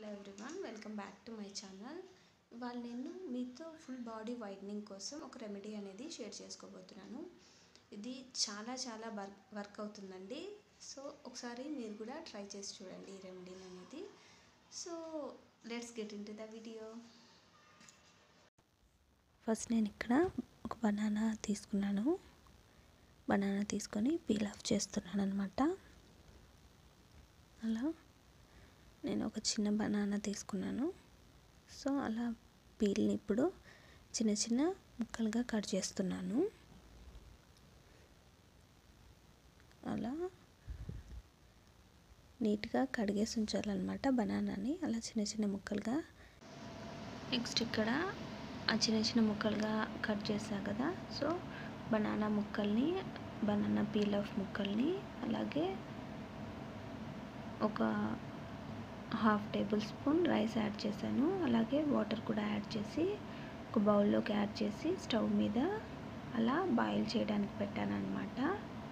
hello everyone welcome back to my channel ఇవాళ నేను మీతో ఫుల్ బాడీ వైట్నింగ్ కోసం ఒక రెమెడీ అనేది షేర్ చేసుకోబోతున్నాను ఇది చాలా చాలా వర్క్ వర్క్ అవుతుందండి సో ఒకసారి మీరు కూడా ట్రై చేసి చూడండి ఈ రెమెడీ అనేది so let's get into the video first నేను ఇక్కడ ఒక బనానా తీసుకున్నాను బనానా తీసుకొని పీల్ ఆఫ్ చేస్తున్నాను అనమాట అలా నేను ఒక చిన్న బనానా తీసుకున్నాను సో అలా పీల్ని ఇప్పుడు చిన్న చిన్న ముక్కలుగా కట్ చేస్తున్నాను అలా నీట్గా కడిగేసి ఉంచాలన్నమాట బనానాని అలా చిన్న చిన్న ముక్కలుగా నెక్స్ట్ ఇక్కడ ఆ చిన్న చిన్న ముక్కలుగా కట్ చేసా కదా సో బనానా ముక్కల్ని బనానా పీల్ ఆఫ్ ముక్కల్ని అలాగే ఒక half tablespoon rice add చేశాను అలాగే వాటర్ కూడా యాడ్ చేసి ఒక బౌల్లోకి యాడ్ చేసి స్టవ్ మీద అలా బాయిల్ చేయడానికి పెట్టాను అనమాట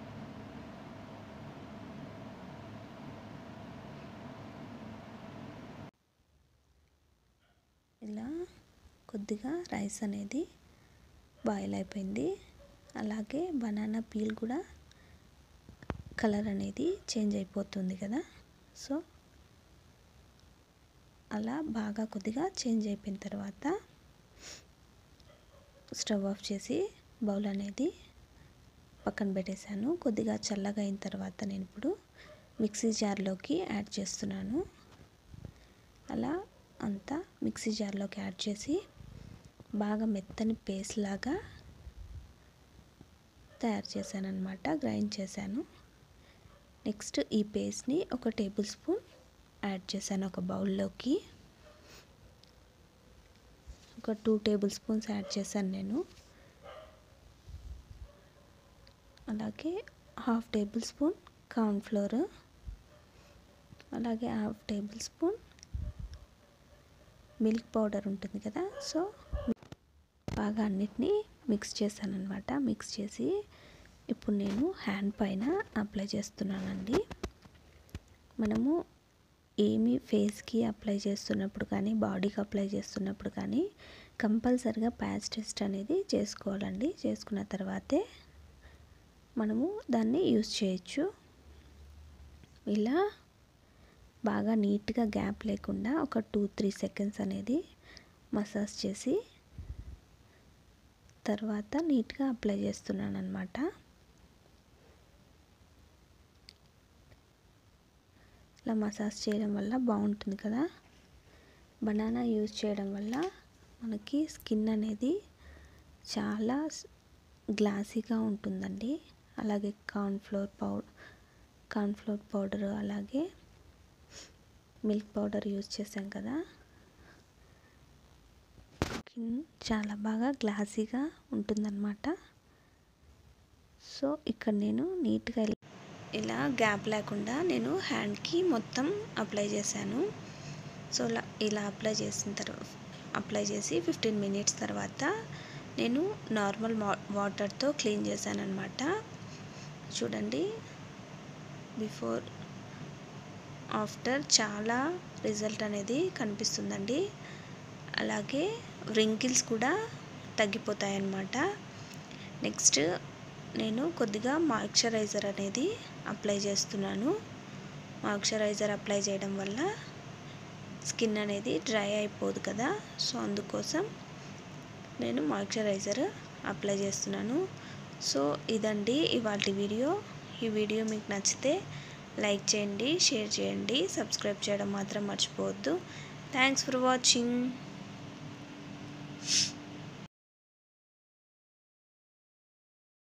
ఇలా కొద్దిగా రైస్ అనేది బాయిల్ అయిపోయింది అలాగే బనానా పీల్ కూడా కలర్ అనేది చేంజ్ అయిపోతుంది కదా సో అలా బాగా కొద్దిగా చేంజ్ అయిపోయిన తర్వాత స్టవ్ ఆఫ్ చేసి బౌల్ అనేది పక్కన పెట్టేశాను కొద్దిగా చల్లగా అయిన తర్వాత నేను ఇప్పుడు మిక్సీ జార్లోకి యాడ్ చేస్తున్నాను అలా అంతా మిక్సీ జార్లోకి యాడ్ చేసి బాగా మెత్తని పేస్ట్ లాగా తయారు చేశాను అనమాట గ్రైండ్ చేశాను నెక్స్ట్ ఈ పేస్ట్ని ఒక టేబుల్ స్పూన్ యాడ్ చేశాను ఒక బౌల్లోకి ఒక టూ టేబుల్ స్పూన్స్ యాడ్ చేశాను నేను అలాగే హాఫ్ టేబుల్ స్పూన్ కార్న్ఫ్లోర్ అలాగే half tablespoon milk powder ఉంటుంది కదా సో బాగా అన్నిటినీ మిక్స్ చేశాను అనమాట మిక్స్ చేసి ఇప్పుడు నేను హ్యాండ్ పైన అప్లై చేస్తున్నానండి మనము ఏమి ఫేస్కి అప్లై చేస్తున్నప్పుడు కానీ బాడీకి అప్లై చేస్తున్నప్పుడు కానీ కంపల్సరిగా ప్యాచ్ టెస్ట్ అనేది చేసుకోవాలండి చేసుకున్న తర్వాతే మనము దాన్ని యూజ్ చేయొచ్చు ఇలా బాగా నీట్గా గ్యాప్ లేకుండా ఒక టూ త్రీ సెకండ్స్ అనేది మసాజ్ చేసి తర్వాత నీట్గా అప్లై చేస్తున్నాను అనమాట ఇలా మసాజ్ చేయడం వల్ల బాగుంటుంది కదా బనానా యూజ్ చేయడం వల్ల మనకి స్కిన్ అనేది చాలా గ్లాసీగా ఉంటుందండి అలాగే కార్న్ఫ్లోర్ పౌడర్ కార్న్ఫ్లోర్ పౌడర్ అలాగే మిల్క్ పౌడర్ యూజ్ చేసాం కదా స్కిన్ చాలా బాగా గ్లాసీగా ఉంటుందన్నమాట సో ఇక్కడ నేను నీట్గా ఇలా గ్యాప్ లేకుండా నేను హ్యాండ్కి మొత్తం అప్లై చేశాను సో ఇలా అప్లై చేసిన తర్వాత అప్లై చేసి ఫిఫ్టీన్ మినిట్స్ తర్వాత నేను నార్మల్ వాటర్తో క్లీన్ చేశాను అనమాట చూడండి బిఫోర్ ఆఫ్టర్ చాలా రిజల్ట్ అనేది కనిపిస్తుందండి అలాగే వ్రింకిల్స్ కూడా తగ్గిపోతాయి అన్నమాట నెక్స్ట్ నేను కొద్దిగా మాయిశ్చరైజర్ అనేది అప్లై చేస్తున్నాను మాయిశ్చరైజర్ అప్లై చేయడం వల్ల స్కిన్ అనేది డ్రై అయిపోదు కదా సో అందుకోసం నేను మాయిశ్చరైజర్ అప్లై చేస్తున్నాను సో ఇదండి ఇవాళ వీడియో ఈ వీడియో మీకు నచ్చితే లైక్ చేయండి షేర్ చేయండి సబ్స్క్రైబ్ చేయడం మాత్రం మర్చిపోవద్దు థ్యాంక్స్ ఫర్ వాచింగ్